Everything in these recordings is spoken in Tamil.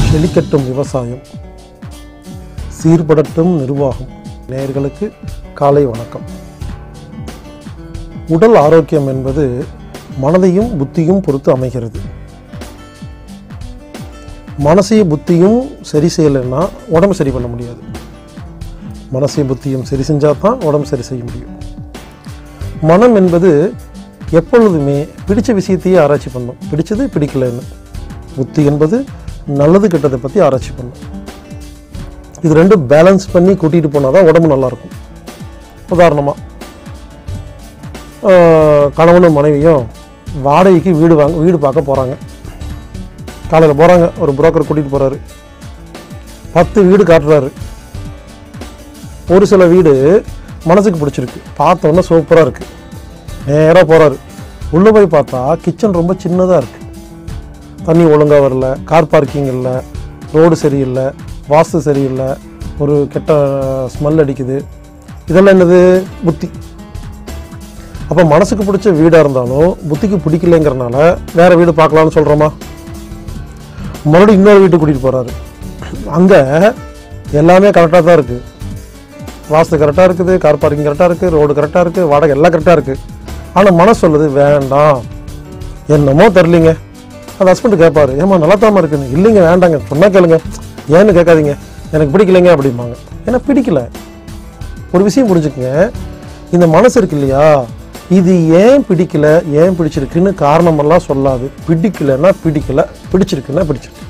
செழிக்கட்டும் விவசாயம் சீர்படட்டும் நிர்வாகம் நேயர்களுக்கு காலை வணக்கம் உடல் ஆரோக்கியம் என்பது மனதையும் புத்தியும் பொறுத்து அமைகிறது மனசையும் புத்தியும் சரி செய்யலைன்னா உடம்பு சரி பண்ண முடியாது மனசையும் புத்தியும் சரி செஞ்சால் தான் உடம்பு சரி செய்ய முடியும் மனம் என்பது எப்பொழுதுமே பிடிச்ச விஷயத்தையே ஆராய்ச்சி பண்ணும் பிடிச்சது பிடிக்கலன்னு புத்தி என்பது நல்லது கெட்டதை பற்றி ஆராய்ச்சி பண்ணும் இது ரெண்டும் பேலன்ஸ் பண்ணி கூட்டிகிட்டு போனால் தான் உடம்பு நல்லாயிருக்கும் உதாரணமாக கணவனும் மனைவியும் வாடகைக்கு வீடு வாங்க வீடு பார்க்க போகிறாங்க காலையில் போகிறாங்க ஒரு புரோக்கர் கூட்டிகிட்டு போகிறாரு பத்து வீடு காட்டுறாரு ஒரு சில வீடு மனசுக்கு பிடிச்சிருக்கு பார்த்தோன்னே சூப்பராக இருக்குது நேராக போகிறாரு உள்ளே போய் பார்த்தா கிச்சன் ரொம்ப சின்னதாக இருக்குது தண்ணி ஒழுங்காக வரல கார் பார்க்கிங் இல்லை ரோடு சரியில்லை வாஸ்து சரியில்லை ஒரு கெட்ட ஸ்மெல் அடிக்குது இதெல்லாம் என்னது புத்தி அப்போ மனசுக்கு பிடிச்ச வீடாக இருந்தாலும் புத்திக்கு பிடிக்கலைங்கிறனால வேறு வீடு பார்க்கலான்னு சொல்கிறோமா மறுபடியும் இன்னொரு வீட்டுக்கு கூட்டிகிட்டு போகிறாரு அங்கே எல்லாமே கரெக்டாக தான் இருக்குது வாஸ்து கரெக்டாக இருக்குது கார் பார்க்கிங் கரெக்டாக இருக்குது ரோடு கரெக்டாக இருக்குது வாடகை எல்லாம் கரெக்டாக இருக்குது ஆனால் மனசு சொல்லுது வேண்டாம் என்னமோ தெரிலிங்க அந்த ஹஸ்பண்ட் கேட்பாரு ஏமா நல்லாத்தாம இருக்குன்னு இல்லைங்க வேண்டாங்க சொன்னா கேளுங்க ஏன்னு கேட்காதீங்க எனக்கு பிடிக்கலைங்க அப்படிம்பாங்க எனக்கு பிடிக்கல ஒரு விஷயம் புரிஞ்சுக்குங்க இந்த மனசு இருக்கு இல்லையா இது ஏன் பிடிக்கல ஏன் பிடிச்சிருக்குன்னு காரணமெல்லாம் சொல்லாது பிடிக்கலன்னா பிடிக்கல பிடிச்சிருக்குன்னா பிடிச்சிருக்கு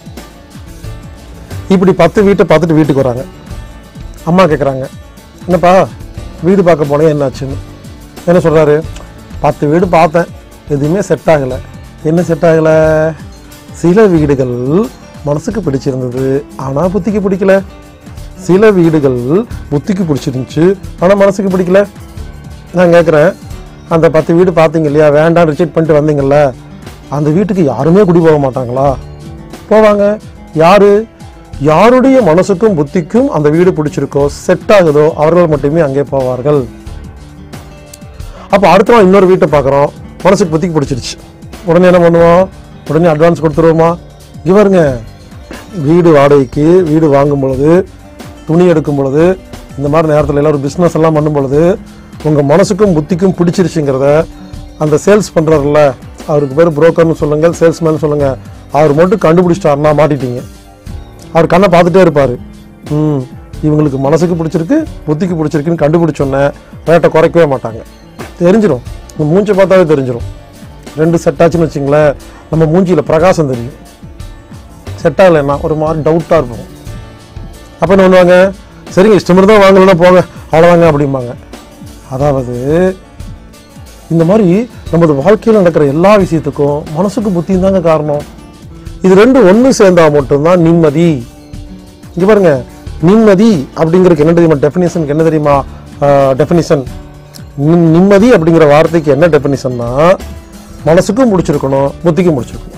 இப்படி பத்து வீட்டை பார்த்துட்டு வீட்டுக்கு வராங்க அம்மா கேட்குறாங்க என்னப்பா வீடு பார்க்க போனேன் என்னாச்சுன்னு என்ன சொல்கிறாரு பத்து வீடு பார்த்தேன் எதுவுமே செட் ஆகலை என்ன செட் ஆகலை சில வீடுகள் மனசுக்கு பிடிச்சிருந்தது ஆனால் புத்திக்கு பிடிக்கல சில வீடுகள் புத்திக்கு பிடிச்சிருந்துச்சு ஆனால் மனசுக்கு பிடிக்கல நான் கேட்குறேன் அந்த பத்து வீடு பார்த்தீங்க இல்லையா வேண்டாம் ரிஜெக்ட் பண்ணிட்டு வந்தீங்கல்ல அந்த வீட்டுக்கு யாருமே குடி போக மாட்டாங்களா போவாங்க யாரு யாருடைய மனசுக்கும் புத்திக்கும் அந்த வீடு பிடிச்சிருக்கோ செட் ஆகுதோ அவர்கள் மட்டுமே அங்கே போவார்கள் அப்போ அடுத்த நாள் இன்னொரு வீட்டை பார்க்குறோம் மனசுக்கு புத்திக்கு பிடிச்சிருச்சு உடனே என்ன பண்ணுவோம் உடனே அட்வான்ஸ் கொடுத்துருவோமா இங்க பாருங்க வீடு வாடகைக்கு வீடு வாங்கும் பொழுது துணி எடுக்கும் பொழுது இந்த மாதிரி நேரத்தில் எல்லோரும் பிஸ்னஸ் எல்லாம் பண்ணும் பொழுது உங்கள் மனசுக்கும் புத்திக்கும் பிடிச்சிருச்சுங்கிறத அந்த சேல்ஸ் பண்ணுறாருல அவருக்கு பேர் புரோக்கர்னு சொல்லுங்கள் சேல்ஸ்மேன் சொல்லுங்கள் அவர் மட்டும் கண்டுபிடிச்சிட்டாருன்னா மாட்டிட்டீங்க அவர் கண்ணை பார்த்துட்டே இருப்பார் ம் இவங்களுக்கு மனசுக்கு பிடிச்சிருக்கு புத்திக்கு பிடிச்சிருக்குன்னு கண்டுபிடிச்சோன்னே ரேட்டை குறைக்கவே மாட்டாங்க தெரிஞ்சிடும் இந்த மூஞ்சை பார்த்தாவே தெரிஞ்சிடும் ரெண்டு செட் ஆச்சுன்னு வச்சிங்களேன் நம்ம மூஞ்சியில் பிரகாசம் தெரியும் செட் ஆகலைன்னா ஒரு மாதிரி டவுட்டாக இருக்கும் அப்போ என்ன பண்ணுவாங்க சரிங்க இஷ்டம் தான் வாங்கலைன்னா போங்க அவ்வளோதாங்க அப்படிம்பாங்க அதாவது இந்த மாதிரி நமது வாழ்க்கையில் நடக்கிற எல்லா விஷயத்துக்கும் மனசுக்கு புத்தியும் தாங்க காரணம் இது ரெண்டும் ஒன்று சேர்ந்தா மட்டும்தான் நிம்மதி இங்கே பாருங்க நிம்மதி அப்படிங்கிறதுக்கு என்ன தெரியுமா டெஃபினிஷனுக்கு என்ன தெரியுமா டெஃபினிஷன் நிம்மதி அப்படிங்கிற வார்த்தைக்கு என்ன டெஃபினிஷன்னா மனசுக்கும் பிடிச்சிருக்கணும் புத்திக்கும் பிடிச்சிருக்கணும்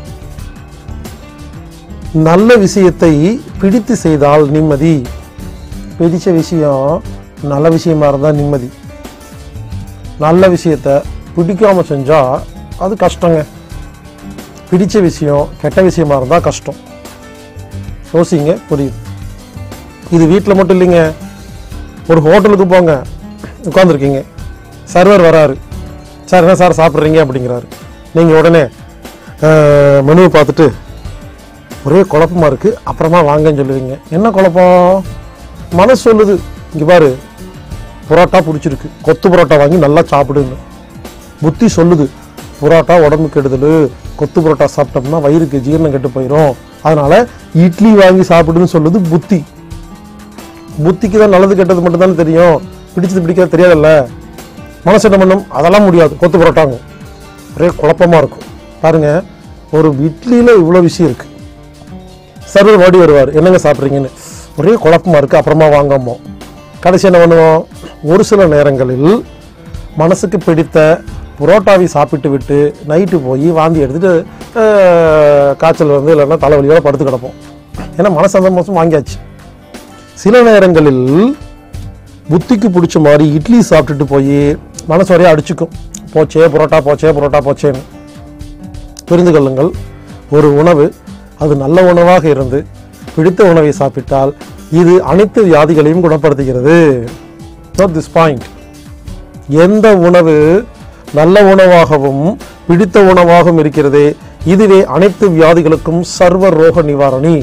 நல்ல விஷயத்தை பிடித்து செய்தால் நிம்மதி பிடிச்ச விஷயம் நல்ல விஷயமா இருந்தால் நிம்மதி நல்ல விஷயத்த பிடிக்காம செஞ்சால் அது கஷ்டங்க பிடிச்ச விஷயம் கெட்ட விஷயமா இருந்தால் கஷ்டம் யோசிங்க புரியுது இது வீட்டில் மட்டும் இல்லைங்க ஒரு ஹோட்டலுக்கு போங்க உட்காந்துருக்கீங்க சர்வர் வராரு சார் என்ன சார் சாப்பிட்றீங்க அப்படிங்கிறாரு நீங்கள் உடனே மெனுவை பார்த்துட்டு ஒரே குழப்பமா இருக்குது அப்புறமா வாங்கன்னு சொல்லுவீங்க என்ன குழப்பம் மனசு சொல்லுது இங்கே பாரு புரோட்டா பிடிச்சிருக்கு கொத்து புரோட்டா வாங்கி நல்லா சாப்பிடுங்க புத்தி சொல்லுது புரோட்டா உடம்பு கெடுதல் கொத்து புரோட்டா சாப்பிட்டோம்னா வயிறுக்கு ஜீரணம் கெட்டு போயிடும் அதனால இட்லி வாங்கி சாப்பிடுன்னு சொல்லுது புத்தி புத்திக்கு தான் நல்லது கெட்டது மட்டும் தானே தெரியும் பிடிச்சது பிடிக்காது தெரியாதுல்ல மனசு என்ன பண்ணும் அதெல்லாம் முடியாது கொத்து புரோட்டாங்க ஒரே குழப்பமா இருக்கும் பாருங்க ஒரு இட்லியில் இவ்வளோ விஷயம் இருக்கு சர்வர் ஓடி வருவார் என்னங்க சாப்பிட்றீங்கன்னு ஒரே குழப்பமா இருக்கு அப்புறமா வாங்காமோ கடைசி என்ன பண்ணுவோம் ஒரு சில நேரங்களில் மனசுக்கு பிடித்த புரோட்டாவை சாப்பிட்டு விட்டு நைட்டு போய் வாந்தி எடுத்துட்டு அஹ், காய்ச்சல் வந்து இல்லைன்னா தலைவலியோட படுத்து கிடப்போம் ஏன்னா மனசு அந்த மாதம் வாங்கியாச்சு சில நேரங்களில் புத்திக்கு பிடிச்ச மாதிரி இட்லி சாப்பிட்டுட்டு போய் மனசு வரையும் அடிச்சுக்கும் போச்சே புரோட்டா போச்சே புரோட்டா போச்சேன்னு புரிந்து கொள்ளுங்கள் ஒரு உணவு அது நல்ல உணவாக இருந்து பிடித்த உணவை சாப்பிட்டால் இது அனைத்து வியாதிகளையும் குணப்படுத்துகிறது நோட் திஸ் பாயிண்ட் எந்த உணவு நல்ல உணவாகவும் பிடித்த உணவாகவும் இருக்கிறதே இதுவே அனைத்து வியாதிகளுக்கும் சர்வ ரோக நிவாரணி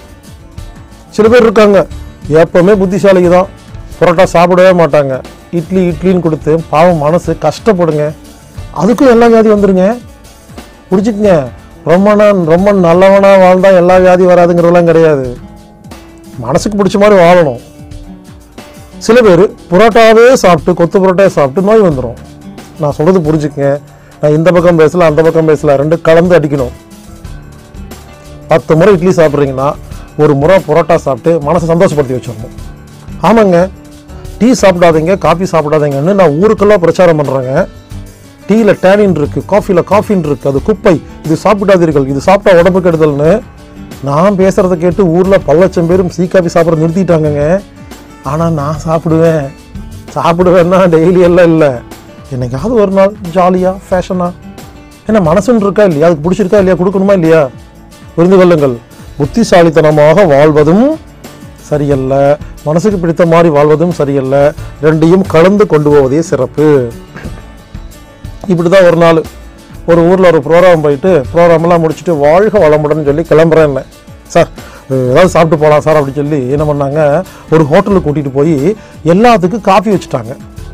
சில பேர் இருக்காங்க எப்பவுமே புத்திசாலிக்கு தான் பரோட்டா சாப்பிடவே மாட்டாங்க இட்லி இட்லின்னு கொடுத்து பாவம் மனசு கஷ்டப்படுங்க அதுக்கும் எல்லா வியாதி வந்துருங்க புரிஞ்சுக்குங்க ரொம்ப நான் ரொம்ப நல்லவனா வாழ்ந்தா எல்லா வியாதி வராதுங்கிறதெல்லாம் கிடையாது மனசுக்கு பிடிச்ச மாதிரி வாழணும் சில பேர் புரோட்டாவே சாப்பிட்டு கொத்து புரோட்டாவே சாப்பிட்டு நோய் வந்துடும் நான் சொல்கிறது புரிஞ்சுக்கங்க நான் இந்த பக்கம் பேசல அந்த பக்கம் பேசல ரெண்டு கலந்து அடிக்கணும் பத்து முறை இட்லி சாப்பிட்றீங்கன்னா ஒரு முறை புரோட்டா சாப்பிட்டு மனசை சந்தோஷப்படுத்தி வச்சிடணும் ஆமாங்க டீ சாப்பிடாதீங்க காஃபி சாப்பிடாதீங்கன்னு நான் ஊருக்கெல்லாம் பிரச்சாரம் பண்ணுறேங்க டீயில் டேனின் இருக்குது காஃபியில் காஃபின் இருக்குது அது குப்பை இது சாப்பிடாதீர்கள் இது சாப்பிட்டா உடம்பு கெடுதல்னு நான் பேசுகிறத கேட்டு ஊரில் பல லட்சம் பேரும் சீ காஃபி சாப்பிட நிறுத்திட்டாங்கங்க ஆனால் நான் சாப்பிடுவேன் சாப்பிடுவேன்னா டெய்லி எல்லாம் இல்லை என்னைக்காவது ஒரு நாள் ஜாலியாக ஃபேஷனாக ஏன்னா மனசுன்னு இருக்கா இல்லையா அதுக்கு பிடிச்சிருக்கா இல்லையா கொடுக்கணுமா இல்லையா புரிந்து கொள்ளுங்கள் புத்திசாலித்தனமாக வாழ்வதும் சரியல்ல மனசுக்கு பிடித்த மாதிரி வாழ்வதும் சரியல்ல ரெண்டையும் கலந்து கொண்டு போவதே சிறப்பு இப்படி தான் ஒரு நாள் ஒரு ஊரில் ஒரு ப்ரோக்ராம் போயிட்டு ப்ரோக்ராம்லாம் முடிச்சுட்டு வாழ்க வளமுடன் சொல்லி கிளம்புறேன் என்ன சார் ஏதாவது சாப்பிட்டு போகலாம் சார் அப்படின்னு சொல்லி என்ன பண்ணாங்க ஒரு ஹோட்டலுக்கு கூட்டிகிட்டு போய் எல்லாத்துக்கும் காஃபி வச்சுட்டாங்க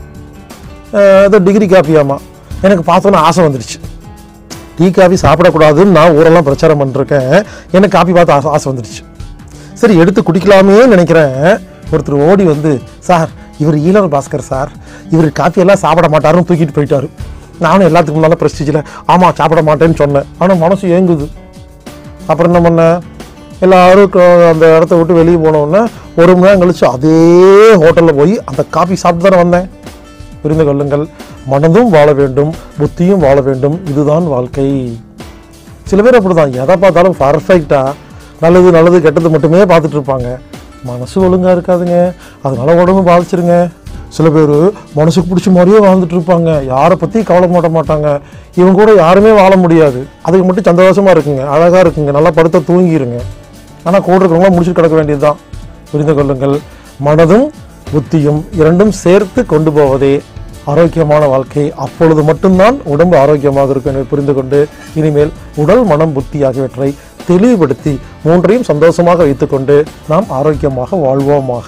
அஹ் அது டிகிரி காஃபியாமா எனக்கு பார்த்தோன்னே ஆசை வந்துடுச்சு டீ காஃபி சாப்பிடக்கூடாதுன்னு நான் ஊரெல்லாம் பிரச்சாரம் பண்ணிருக்கேன் எனக்கு காஃபி பார்த்து ஆசை ஆசை வந்துடுச்சு சரி எடுத்து குடிக்கலாமே நினைக்கிறேன் ஒருத்தர் ஓடி வந்து சார் இவர் ஈழர் பாஸ்கர் சார் இவர் காஃபியெல்லாம் சாப்பிட மாட்டாருன்னு தூக்கிட்டு போயிட்டாரு நானும் எல்லாத்துக்கும் முன்னால் ப்ரெஸ்டீஜில் ஆமாம் சாப்பிட மாட்டேன்னு சொன்னேன் ஆனால் மனசு ஏங்குது அப்புறம் என்ன பண்ணேன் எல்லாரும் க- அந்த இடத்த விட்டு வெளியே போனோடனே ஒரு மணி நேரம் கழிச்சு அதே ஹோட்டலில் போய் அந்த காஃபி சாப்பிட்டு தானே வந்தேன் புரிந்து கொள்ளுங்கள் மனதும் வாழ வேண்டும் புத்தியும் வாழ வேண்டும் இதுதான் வாழ்க்கை சில பேர் அப்படிதான் எதை பார்த்தாலும் பர்ஃபெக்டாக நல்லது நல்லது கெட்டது மட்டுமே பார்த்துட்டு இருப்பாங்க மனசு ஒழுங்காக இருக்காதுங்க அதனால உடம்பு பாதிச்சிருங்க சில பேர் மனசுக்கு பிடிச்ச மாதிரியே வாழ்ந்துட்டு இருப்பாங்க யாரை பற்றி கவலைப்பட மாட்டாங்க இவங்க கூட யாருமே வாழ முடியாது அதுக்கு மட்டும் சந்தோஷமாக இருக்குங்க அழகாக இருக்குங்க நல்லா படுத்த தூங்கிடுங்க ஆனால் கூட இருக்கிறவங்களாம் முடிச்சுட்டு கிடக்க வேண்டியதுதான் புரிந்து கொள்ளுங்கள் மனதும் புத்தியும் இரண்டும் சேர்த்து கொண்டு போவதே ஆரோக்கியமான வாழ்க்கை அப்பொழுது மட்டும்தான் உடம்பு ஆரோக்கியமாக இருக்கும் என்பதை புரிந்து கொண்டு இனிமேல் உடல் மனம் புத்தி ஆகியவற்றை தெளிவுபடுத்தி மூன்றையும் சந்தோஷமாக வைத்துக்கொண்டு நாம் ஆரோக்கியமாக வாழ்வோமாக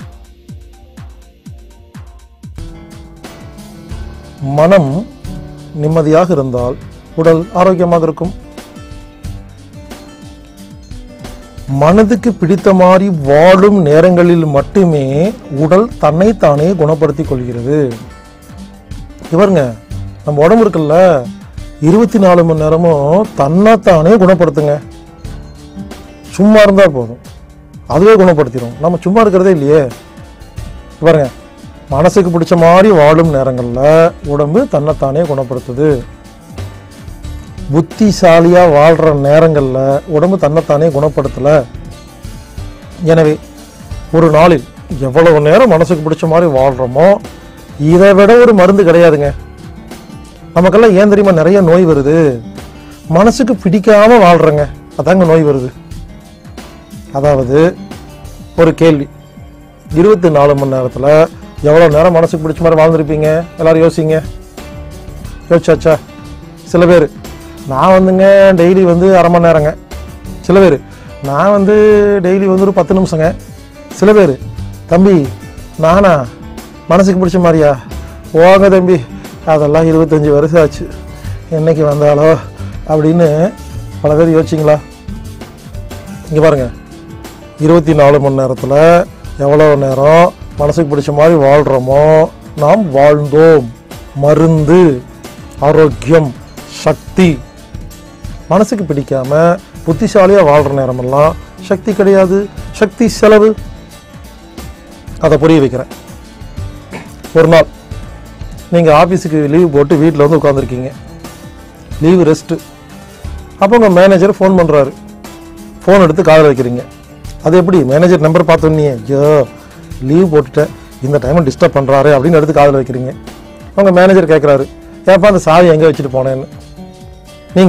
மனம் நிம்மதியாக இருந்தால் உடல் ஆரோக்கியமாக இருக்கும் மனதுக்கு பிடித்த மாதிரி வாழும் நேரங்களில் மட்டுமே உடல் தன்னைத்தானே குணப்படுத்திக் கொள்கிறது இவருங்க நம்ம உடம்பு இருக்குல்ல இருபத்தி நாலு மணி நேரமும் தன்னைத்தானே குணப்படுத்துங்க சும்மா இருந்தால் போதும் அதுவே குணப்படுத்திடும் நம்ம சும்மா இருக்கிறதே இல்லையே பாருங்க மனசுக்கு பிடிச்ச மாதிரி வாழும் நேரங்களில் உடம்பு தன்னைத்தானே குணப்படுத்துது புத்திசாலியாக வாழ்கிற நேரங்களில் உடம்பு தன்னைத்தானே குணப்படுத்தலை எனவே ஒரு நாளில் எவ்வளவு நேரம் மனசுக்கு பிடிச்ச மாதிரி வாழ்கிறோமோ இதை விட ஒரு மருந்து கிடையாதுங்க நமக்கெல்லாம் ஏன் தெரியுமா நிறைய நோய் வருது மனசுக்கு பிடிக்காம வாழ்கிறோங்க அதாங்க நோய் வருது அதாவது ஒரு கேள்வி இருபத்தி நாலு மணி நேரத்தில் எவ்வளோ நேரம் மனசுக்கு பிடிச்ச மாதிரி வாழ்ந்துருப்பீங்க எல்லாரும் யோசிங்க யோசிச்சாச்சா சில பேர் நான் வந்துங்க டெய்லி வந்து அரை மணி நேரங்க சில பேர் நான் வந்து டெய்லி வந்து ஒரு பத்து நிமிஷங்க சில பேர் தம்பி நானா மனசுக்கு பிடிச்ச மாதிரியா போங்க தம்பி அதெல்லாம் இருபத்தஞ்சி வருஷம் ஆச்சு என்னைக்கு வந்தாலோ அப்படின்னு பல பேர் யோசிச்சிங்களா இங்கே பாருங்க இருபத்தி நாலு மணி நேரத்தில் எவ்வளோ நேரம் மனசுக்கு பிடிச்ச மாதிரி வாழ்கிறோமோ நாம் வாழ்ந்தோம் மருந்து ஆரோக்கியம் சக்தி மனசுக்கு பிடிக்காம புத்திசாலியாக வாழ்கிற நேரமெல்லாம் சக்தி கிடையாது சக்தி செலவு அதை புரிய வைக்கிறேன் ஒரு நாள் நீங்கள் ஆஃபீஸுக்கு லீவ் போட்டு வீட்டில் வந்து உட்காந்துருக்கீங்க லீவு ரெஸ்ட்டு அப்போ உங்கள் மேனேஜர் ஃபோன் பண்ணுறாரு ஃபோன் எடுத்து காதில் வைக்கிறீங்க அது எப்படி மேனேஜர் நம்பர் பார்த்தோன்னே ஐயோ லீவ் போட்டுட்டேன் இந்த டைமை டிஸ்டர்ப் பண்ணுறாரு அப்படின்னு எடுத்து காதில் வைக்கிறீங்க உங்கள் மேனேஜர் கேட்குறாரு ஏப்பா அந்த சாவி எங்கே வச்சுட்டு போனேன்னு நீங்கள்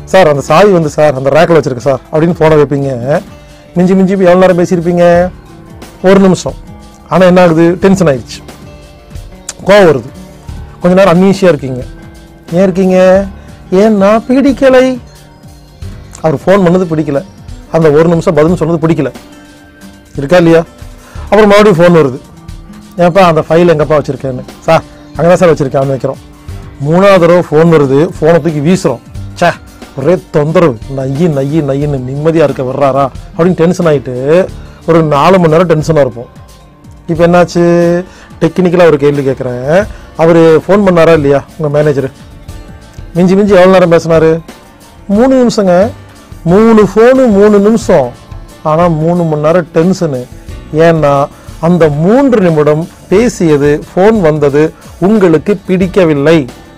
சார் அந்த சாவி வந்து சார் அந்த ரேக்கில் வச்சிருக்கு சார் அப்படின்னு ஃபோனை வைப்பீங்க மிஞ்சி மிஞ்சி எவ்வளோ நேரம் பேசியிருப்பீங்க ஒரு நிமிஷம் ஆனால் என்ன ஆகுது டென்ஷன் ஆயிடுச்சு கோவம் வருது கொஞ்ச நேரம் அன்ஈஸியாக இருக்கீங்க ஏன் இருக்கீங்க ஏன்னா பிடிக்கலை அவர் ஃபோன் பண்ணது பிடிக்கல அந்த ஒரு நிமிஷம் பதில் சொன்னது பிடிக்கல இருக்கா இல்லையா அப்புறம் மறுபடியும் ஃபோன் வருது ஏன்ப்பா அந்த ஃபைல் எங்கப்பா வச்சுருக்கேன்னு சார் அங்கே தான் சார் வச்சுருக்கேன் வைக்கிறோம் மூணாவது தடவை ஃபோன் வருது ஃபோனை தூக்கி வீசுகிறோம் ச்சே ஒரே தொந்தரவு நையி நையி நையின்னு நிம்மதியாக இருக்க வர்றாரா அப்படின்னு டென்ஷன் ஆகிட்டு ஒரு நாலு மணி நேரம் டென்ஷனாக இருப்போம் இப்போ என்னாச்சு டெக்னிக்கலாக ஒரு கேள்வி கேட்குறேன் அவர் ஃபோன் பண்ணாரா இல்லையா உங்கள் மேனேஜர் மிஞ்சி மிஞ்சி எவ்வளோ நேரம் பேசினாரு மூணு நிமிஷங்க மூணு ஃபோனு மூணு நிமிஷம் ஆனால் மூணு மணி நேரம் டென்ஷனு ஏன்னா அந்த மூன்று நிமிடம் பேசியது ஃபோன் வந்தது உங்களுக்கு பிடிக்கவில்லை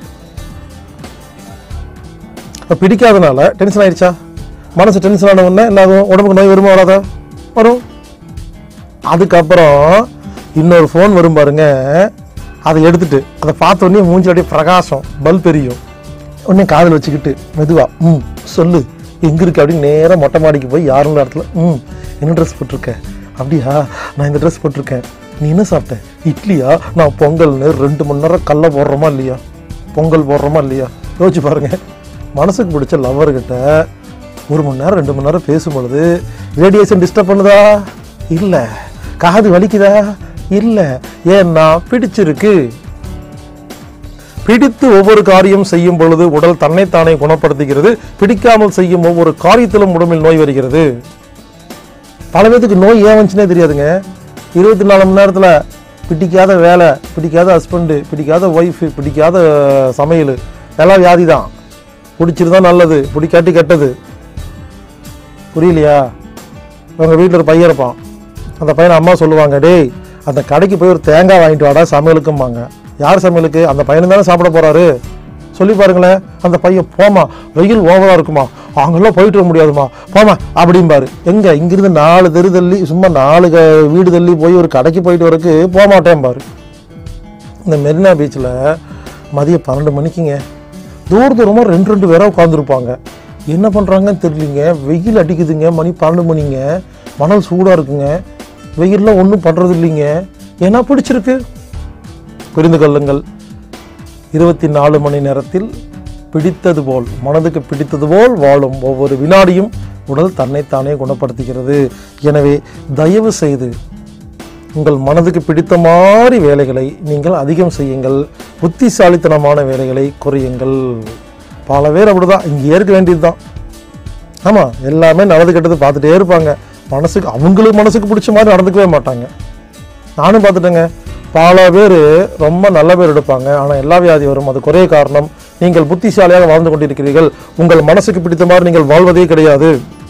அப்ப பிடிக்காதனால டென்ஷன் ஆயிடுச்சா மனசு டென்ஷன் ஆன உடனே எல்லாரும் உடம்புக்கு நோய் வருமா வராதா வரும் அதுக்கப்புறம் இன்னொரு ஃபோன் வரும் பாருங்க அதை எடுத்துட்டு அதை பார்த்த உடனே மூஞ்சி அப்படியே பிரகாசம் பல்ப் எரியும் உடனே காதில் வச்சுக்கிட்டு மெதுவா ம் சொல்லு எங்க இருக்கு அப்படின்னு நேராக மொட்டை மாடிக்கு போய் யாரும் இடத்துல ம் என்ன ட்ரெஸ் போட்டிருக்க அப்படியா நான் இந்த ட்ரெஸ் போட்டிருக்கேன் நீ என்ன சாப்பிட்ட இட்லியா நான் பொங்கல்னு ரெண்டு மணி நேரம் கல்ல போடுறோமா இல்லையா பொங்கல் போடுறோமா இல்லையா யோசிச்சு பாருங்க மனசுக்கு பிடிச்ச லவ்வர்கிட்ட ஒரு மணி நேரம் ரெண்டு மணி நேரம் பேசும் பொழுது ரேடியேஷன் டிஸ்டர்ப் பண்ணுதா இல்லை காது வலிக்குதா இல்லை ஏன்னா பிடிச்சிருக்கு பிடித்து ஒவ்வொரு காரியம் செய்யும் பொழுது உடல் தன்னைத்தானே குணப்படுத்துகிறது பிடிக்காமல் செய்யும் ஒவ்வொரு காரியத்திலும் உடம்பில் நோய் வருகிறது பல பேத்துக்கு நோய் ஏன் வந்துச்சுனே தெரியாதுங்க இருபத்தி நாலு மணி நேரத்தில் பிடிக்காத வேலை பிடிக்காத ஹஸ்பண்டு பிடிக்காத ஒய்ஃபு பிடிக்காத சமையல் எல்லாம் வியாதி தான் பிடிச்சிருந்தா நல்லது பிடிக்காட்டி கெட்டது புரியலையா உங்கள் வீட்டில் ஒரு பையன் இருப்பான் அந்த பையனை அம்மா சொல்லுவாங்க டேய் அந்த கடைக்கு போய் ஒரு தேங்காய் வாங்கிட்டு வாடா சமையலுக்கும்பாங்க யார் சமையலுக்கு அந்த பையனு தானே சாப்பிட போறாரு சொல்லி பாருங்களேன் அந்த பையன் போமா வெயில் ஓவரா இருக்குமா அங்கெல்லாம் போயிட்டு வர முடியாதுமா போமா அப்படிம்பாரு எங்க இங்கிருந்து நாலு தெரு தள்ளி சும்மா நாலு க- வீடு தள்ளி போய் ஒரு கடைக்கு போயிட்டு வரக்கு போக மாட்டேன்பாரு இந்த மெரினா பீச்சில் மதியம் பன்னெண்டு மணிக்குங்க தூர தூரமாக ரெண்டு ரெண்டு பேராக உட்காந்துருப்பாங்க என்ன பண்ணுறாங்கன்னு தெரியலிங்க வெயில் அடிக்குதுங்க மணி பன்னெண்டு மணிங்க மணல் சூடாக இருக்குங்க வெயில்லாம் ஒன்றும் பண்ணுறது இல்லைங்க ஏன்னா பிடிச்சிருக்கு புரிந்து கொள்ளுங்கள் இருபத்தி நாலு மணி நேரத்தில் பிடித்தது போல் மனதுக்கு பிடித்தது போல் வாழும் ஒவ்வொரு வினாடியும் உடல் தன்னைத்தானே குணப்படுத்துகிறது எனவே தயவு செய்து உங்கள் மனதுக்கு பிடித்த மாதிரி வேலைகளை நீங்கள் அதிகம் செய்யுங்கள் புத்திசாலித்தனமான வேலைகளை குறையுங்கள் பல பேர் அப்படிதான் இங்கே இருக்க வேண்டியது தான் ஆமாம் எல்லாமே நல்லது கெட்டது பார்த்துட்டே இருப்பாங்க மனசுக்கு அவங்களுக்கு மனசுக்கு பிடிச்ச மாதிரி நடந்துக்கவே மாட்டாங்க நானும் பார்த்துட்டேங்க பல பேர் ரொம்ப நல்ல பேர் எடுப்பாங்க ஆனால் எல்லா வியாதி வரும் அது குறைய காரணம் நீங்கள் புத்திசாலியாக வாழ்ந்து கொண்டிருக்கிறீர்கள் உங்கள் மனசுக்கு பிடித்த மாதிரி நீங்கள் வாழ்வதே கிடையாது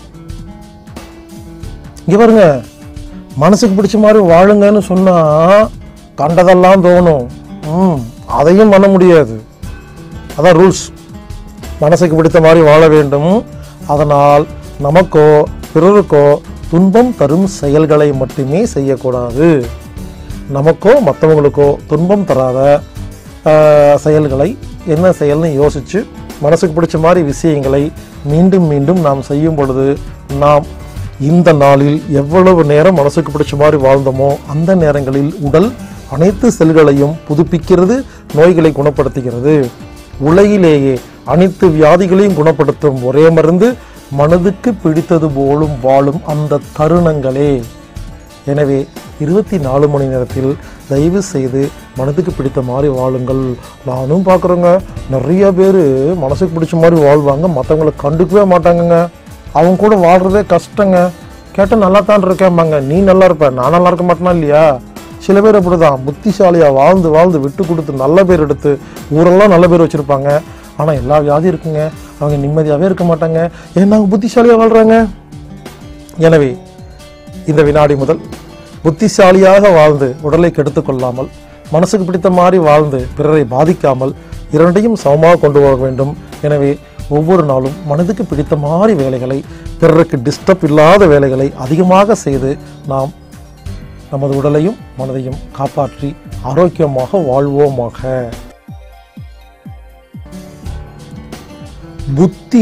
இங்க பாருங்க மனசுக்கு பிடிச்ச மாதிரி வாழுங்கன்னு சொன்னா கண்டதெல்லாம் தோணும் ம் அதையும் பண்ண முடியாது அதான் ரூல்ஸ் மனசுக்கு பிடித்த மாதிரி வாழ வேண்டும் அதனால் நமக்கோ பிறருக்கோ துன்பம் தரும் செயல்களை மட்டுமே செய்யக்கூடாது நமக்கோ மற்றவங்களுக்கோ துன்பம் தராத ஆஹ், செயல்களை என்ன செயல்னு யோசித்து மனசுக்கு பிடிச்ச மாதிரி விஷயங்களை மீண்டும் மீண்டும் நாம் செய்யும் பொழுது நாம் இந்த நாளில் எவ்வளவு நேரம் மனசுக்கு பிடிச்ச மாதிரி வாழ்ந்தோமோ அந்த நேரங்களில் உடல் அனைத்து செல்களையும் புதுப்பிக்கிறது நோய்களை குணப்படுத்துகிறது உலகிலேயே அனைத்து வியாதிகளையும் குணப்படுத்தும் ஒரே மருந்து மனதுக்கு பிடித்தது போலும் வாழும் அந்த தருணங்களே எனவே இருபத்தி நாலு மணி நேரத்தில் தயவு செய்து மனதுக்கு பிடித்த மாதிரி வாழுங்கள் நானும் பார்க்குறேங்க நிறைய பேர் மனசுக்கு பிடிச்ச மாதிரி வாழ்வாங்க மற்றவங்களை கண்டுக்கவே மாட்டாங்கங்க அவங்க கூட வாழ்கிறதே கஷ்டங்க கேட்டால் நல்லா தான் இருக்கேம்பாங்க நீ நல்லா இருப்ப நான் நல்லா இருக்க மாட்டேனா இல்லையா சில பேர் அப்படிதான் புத்திசாலியாக வாழ்ந்து வாழ்ந்து விட்டு கொடுத்து நல்ல பேர் எடுத்து ஊரெல்லாம் நல்ல பேர் வச்சுருப்பாங்க ஆனால் எல்லா வியாதியும் இருக்குங்க அவங்க நிம்மதியாகவே இருக்க மாட்டாங்க ஏன்னா அவங்க புத்திசாலியாக வாழ்கிறாங்க எனவே இந்த வினாடி முதல் புத்திசாலியாக வாழ்ந்து உடலை கெடுத்துக் கொள்ளாமல் மனசுக்கு பிடித்த மாதிரி வாழ்ந்து பிறரை பாதிக்காமல் இரண்டையும் சமமாக கொண்டு போக வேண்டும் எனவே ஒவ்வொரு நாளும் மனதுக்கு பிடித்த மாதிரி வேலைகளை பிறருக்கு டிஸ்டர்ப் இல்லாத வேலைகளை அதிகமாக செய்து நாம் நமது உடலையும் மனதையும் காப்பாற்றி ஆரோக்கியமாக வாழ்வோமாக புத்தி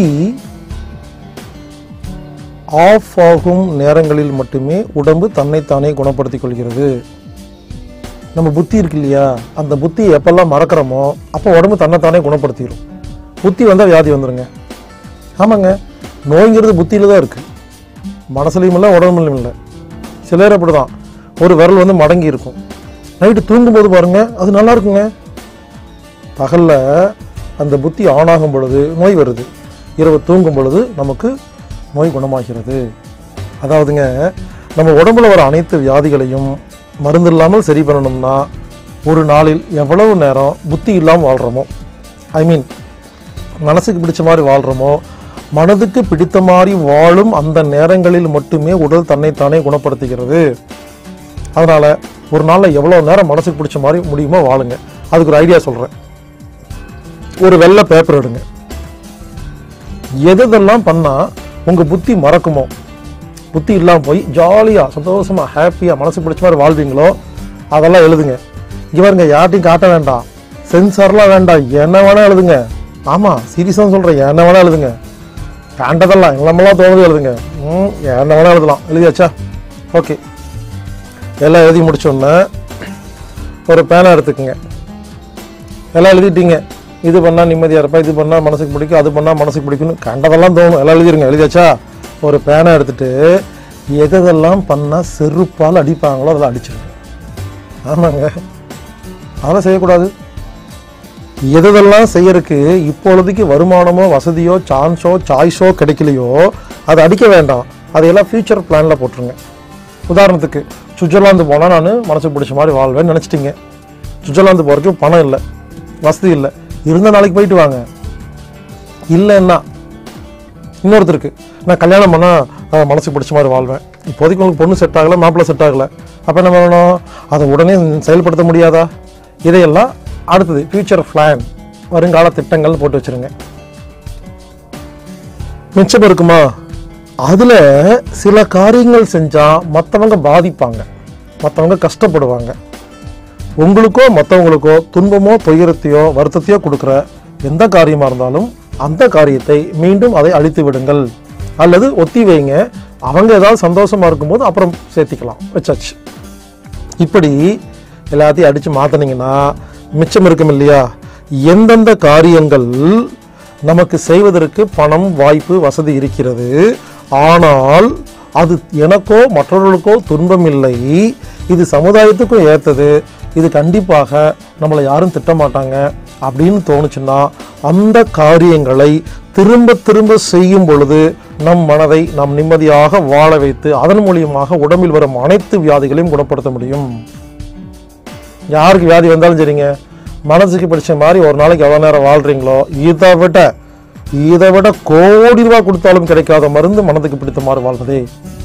ஆஃப் ஆகும் நேரங்களில் மட்டுமே உடம்பு தன்னைத்தானே குணப்படுத்திக் கொள்கிறது நம்ம புத்தி இருக்கு இல்லையா அந்த புத்தி எப்பெல்லாம் மறக்கிறோமோ அப்போ உடம்பு தன்னைத்தானே குணப்படுத்திடும் புத்தி வந்தால் வியாதி வந்துருங்க ஆமாங்க நோய்ங்கிறது புத்தியில தான் இருக்குது மனசுலையும் இல்லை உடம்புலையும் இல்லை சிலர் அப்படி தான் ஒரு விரல் வந்து மடங்கி இருக்கும் நைட்டு தூங்கும்போது பாருங்க அது நல்லா இருக்குங்க பகலில் அந்த புத்தி ஆன் ஆகும் பொழுது நோய் வருது இரவு தூங்கும் பொழுது நமக்கு நோய் குணமாகிறது அதாவதுங்க நம்ம உடம்புல வர அனைத்து வியாதிகளையும் மருந்து இல்லாமல் சரி பண்ணணும்னா ஒரு நாளில் எவ்வளவு நேரம் புத்தி இல்லாமல் வாழ்கிறோமோ ஐ மீன் மனசுக்கு பிடிச்ச மாதிரி வாழ்கிறோமோ மனதுக்கு பிடித்த மாதிரி வாழும் அந்த நேரங்களில் மட்டுமே உடல் தன்னைத்தானே குணப்படுத்துகிறது அதனால் ஒரு நாளில் எவ்வளோ நேரம் மனசுக்கு பிடிச்ச மாதிரி முடியுமோ வாழுங்க அதுக்கு ஒரு ஐடியா சொல்கிறேன் ஒரு வெள்ளை பேப்பர் எடுங்க எதெல்லாம் பண்ணால் உங்கள் புத்தி மறக்குமோ புத்தி இல்லாமல் போய் ஜாலியாக சந்தோஷமாக ஹாப்பியாக மனசுக்கு பிடிச்ச மாதிரி வாழ்வீங்களோ அதெல்லாம் எழுதுங்க இங்க பாருங்க யார்ட்டையும் காட்ட வேண்டாம் சென்சார்லாம் வேண்டாம் என்ன வேணால் எழுதுங்க ஆமாம் சீரியஸாக சொல்கிறேன் என்ன வேணால் எழுதுங்க கண்டதெல்லாம் நம்மளாம் தோணுது எழுதுங்க ம் என்ன வேணால் எழுதலாம் எழுதியாச்சா ஓகே எல்லாம் எழுதி முடிச்சோன்னே ஒரு பேனா எடுத்துக்கோங்க எல்லாம் எழுதிட்டீங்க இது பண்ணால் நிம்மதியாக இருப்பா இது பண்ணால் மனசுக்கு பிடிக்கும் அது பண்ணால் மனசுக்கு பிடிக்கும்னு கண்டதெல்லாம் தோணும் எல்லாம் எழுதிருங்க எழுதியாச்சா ஒரு பேனை எடுத்துட்டு எதெல்லாம் பண்ணால் செருப்பால் அடிப்பாங்களோ அதெல்லாம் அடிச்சிருங்க ஆமாங்க அதெல்லாம் செய்யக்கூடாது எதெல்லாம் செய்யறதுக்கு இப்பொழுதைக்கு வருமானமோ வசதியோ சான்ஸோ சாய்ஸோ கிடைக்கலையோ அதை அடிக்க வேண்டாம் அதையெல்லாம் ஃபியூச்சர் பிளானில் போட்டுருங்க உதாரணத்துக்கு சுவிட்சர்லாந்து போனால் நான் மனசுக்கு பிடிச்ச மாதிரி வாழ்வேன்னு நினச்சிட்டிங்க சுவிட்சர்லாந்து போகிறதுக்கு பணம் இல்லை வசதி இல்லை இருந்த நாளைக்கு போயிட்டு வாங்க இல்லைன்னா இன்னொருத்தருக்கு நான் கல்யாணம் பண்ணால் மனசுக்கு பிடிச்ச மாதிரி வாழ்வேன் இப்போதைக்கு உங்களுக்கு பொண்ணு செட் ஆகலை மாப்பிள்ளை செட் ஆகலை அப்போ என்ன பண்ணணும் அதை உடனே செயல்படுத்த முடியாதா இதையெல்லாம் அடுத்தது ஃபியூச்சர் பிளான் வருங்கால திட்டங்கள் போட்டு வச்சிருங்க மிச்சம் இருக்குமா அதில் சில காரியங்கள் செஞ்சால் மற்றவங்க பாதிப்பாங்க மற்றவங்க கஷ்டப்படுவாங்க உங்களுக்கோ மற்றவங்களுக்கோ துன்பமோ துயரத்தையோ வருத்தத்தையோ கொடுக்குற எந்த காரியமாக இருந்தாலும் அந்த காரியத்தை மீண்டும் அதை அழித்து விடுங்கள் அல்லது ஒத்தி வைங்க அவங்க ஏதாவது சந்தோஷமா இருக்கும்போது அப்புறம் சேர்த்திக்கலாம் வச்சாச்சு இப்படி எல்லாத்தையும் அடித்து மாற்றினீங்கன்னா மிச்சம் இருக்கும் இல்லையா எந்தெந்த காரியங்கள் நமக்கு செய்வதற்கு பணம் வாய்ப்பு வசதி இருக்கிறது ஆனால் அது எனக்கோ மற்றவர்களுக்கோ துன்பம் இல்லை இது சமுதாயத்துக்கும் ஏற்றது இது கண்டிப்பாக நம்மளை யாரும் திட்ட மாட்டாங்க அப்படின்னு தோணுச்சுன்னா அந்த காரியங்களை திரும்ப திரும்ப செய்யும் பொழுது நம் மனதை நாம் நிம்மதியாக வாழ வைத்து அதன் மூலியமாக உடம்பில் வரும் அனைத்து வியாதிகளையும் குணப்படுத்த முடியும் யாருக்கு வியாதி வந்தாலும் சரிங்க மனசுக்கு பிடிச்ச மாதிரி ஒரு நாளைக்கு எவ்வளோ நேரம் வாழ்றீங்களோ இதை விட இதை விட கோடி ரூபாய் கொடுத்தாலும் கிடைக்காத மருந்து மனதுக்கு பிடித்த மாதிரி வாழ்றதே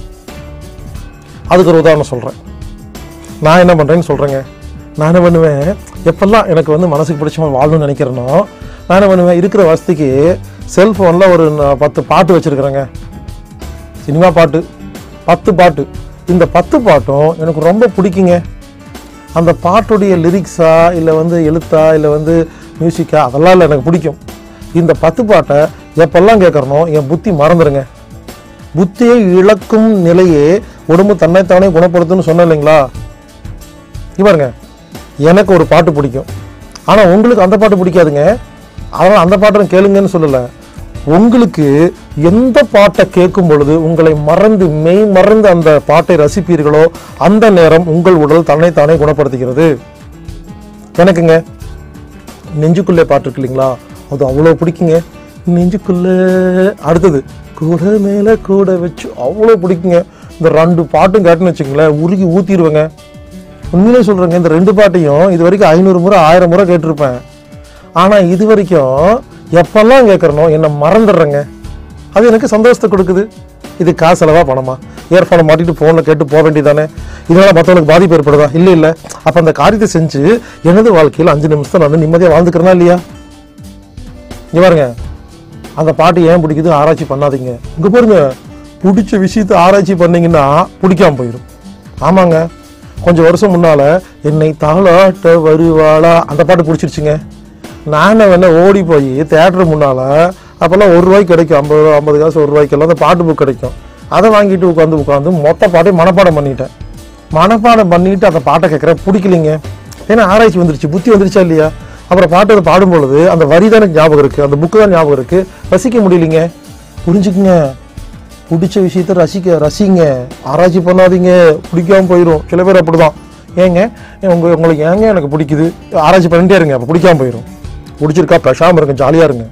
அதுக்கு ஒரு உதாரணம் சொல்கிறேன் நான் என்ன பண்ணுறேன்னு சொல்கிறேங்க நான் என்ன பண்ணுவேன் எப்பெல்லாம் எனக்கு வந்து மனசுக்கு பிடிச்ச மாதிரி வாழணும்னு நினைக்கிறேனோ நான் என்ன பண்ணுவேன் இருக்கிற வசதிக்கு செல்ஃபோனில் ஒரு ந- பத்து பாட்டு வச்சுருக்கிறேங்க சினிமா பாட்டு பத்து பாட்டு இந்த பத்து பாட்டும் எனக்கு ரொம்ப பிடிக்குங்க அந்த பாட்டுடைய லிரிக்ஸா இல்லை வந்து எழுத்தா இல்லை வந்து மியூசிக்கா அதெல்லாம் இல்லை எனக்கு பிடிக்கும் இந்த பத்து பாட்டை எப்பெல்லாம் கேட்குறனோ என் புத்தி மறந்துடுங்க புத்தியை இழக்கும் நிலையே உடம்பு தன்னைத்தானே குணப்படுத்துன்னு சொன்னேன் இல்லைங்களா இங்க பாருங்க எனக்கு ஒரு பாட்டு பிடிக்கும் ஆனால் உங்களுக்கு அந்த பாட்டு பிடிக்காதுங்க அதனால் அந்த பாட்டை கேளுங்கன்னு சொல்லலை உங்களுக்கு எந்த பாட்டை கேட்கும் பொழுது உங்களை மறந்து மெய் மறந்து அந்த பாட்டை ரசிப்பீர்களோ அந்த நேரம் உங்கள் உடல் தன்னைத்தானே குணப்படுத்துகிறது எனக்குங்க நெஞ்சுக்குள்ளே பாட்டு இருக்கு இல்லைங்களா அது அவ்வளோ பிடிக்குங்க நெஞ்சுக்குள்ளே அடுத்தது கூட மேலே கூட வச்சு அவ்வளோ பிடிக்குங்க இந்த ரெண்டு பாட்டும் கேட்டுன்னு வச்சுங்களேன் உருகி ஊற்றிடுவேங்க உண்மையிலே சொல்கிறேங்க இந்த ரெண்டு பாட்டையும் இது வரைக்கும் ஐநூறு முறை ஆயிரம் முறை கேட்டிருப்பேன் ஆனால் இது வரைக்கும் எப்பெல்லாம் கேட்குறனோ என்னை மறந்துடுறேங்க அது எனக்கு சந்தோஷத்தை கொடுக்குது இது காசு செலவா பணமா இயர்ஃபோனை மாட்டிட்டு ஃபோனில் கேட்டு போக வேண்டியதானே இதனால் மற்றவங்களுக்கு பாதிப்பு ஏற்படுதா இல்லை இல்லை அப்போ அந்த காரியத்தை செஞ்சு எனது வாழ்க்கையில் அஞ்சு நிமிஷம் நான் நிம்மதியாக வாழ்ந்துக்கிறேனா இல்லையா இங்க பாருங்க அந்த பாட்டு ஏன் பிடிக்குது ஆராய்ச்சி பண்ணாதீங்க இங்க பாருங்க பிடிச்ச விஷயத்தை ஆராய்ச்சி பண்ணீங்கன்னா பிடிக்காம போயிடும் ஆமாங்க கொஞ்சம் வருஷம் முன்னால என்னை தாளாட்ட வருவாளா அந்த பாட்டு பிடிச்சிருச்சுங்க நான் வேணா ஓடி போய் தேட்டர் முன்னால அப்போல்லாம் ஒரு ரூபாய்க்கு கிடைக்கும் ஐம்பது ரூபா ஐம்பது காசு ஒரு ரூபாய்க்கெல்லாம் அந்த பாட்டு புக் கிடைக்கும் அதை வாங்கிட்டு உட்காந்து உட்காந்து மொத்த பாட்டையும் மனப்பாடம் பண்ணிட்டேன் மனப்பாடம் பண்ணிட்டு அந்த பாட்டை கேட்குறேன் பிடிக்கலிங்க ஏன்னா ஆராய்ச்சி வந்துருச்சு புத்தி வந்துருச்சா இல்லையா அப்புறம் பாட்டு அதை பாடும் பொழுது அந்த வரி தான் எனக்கு ஞாபகம் இருக்குது அந்த புக்கு தான் ஞாபகம் இருக்குது ரசிக்க முடியலைங்க புரிஞ்சுக்குங்க பிடிச்ச விஷயத்த ரசிக்க ரசிங்க ஆராய்ச்சி பண்ணாதீங்க பிடிக்காம போயிடும் சில பேர் அப்படிதான் ஏங்க உங்க உங்களுக்கு ஏங்க எனக்கு பிடிக்குது ஆராய்ச்சி பண்ணிட்டே இருங்க அப்போ பிடிக்காம போயிடும் பிடிச்சிருக்கா பேசாமல் இருங்க ஜாலியாக இருங்க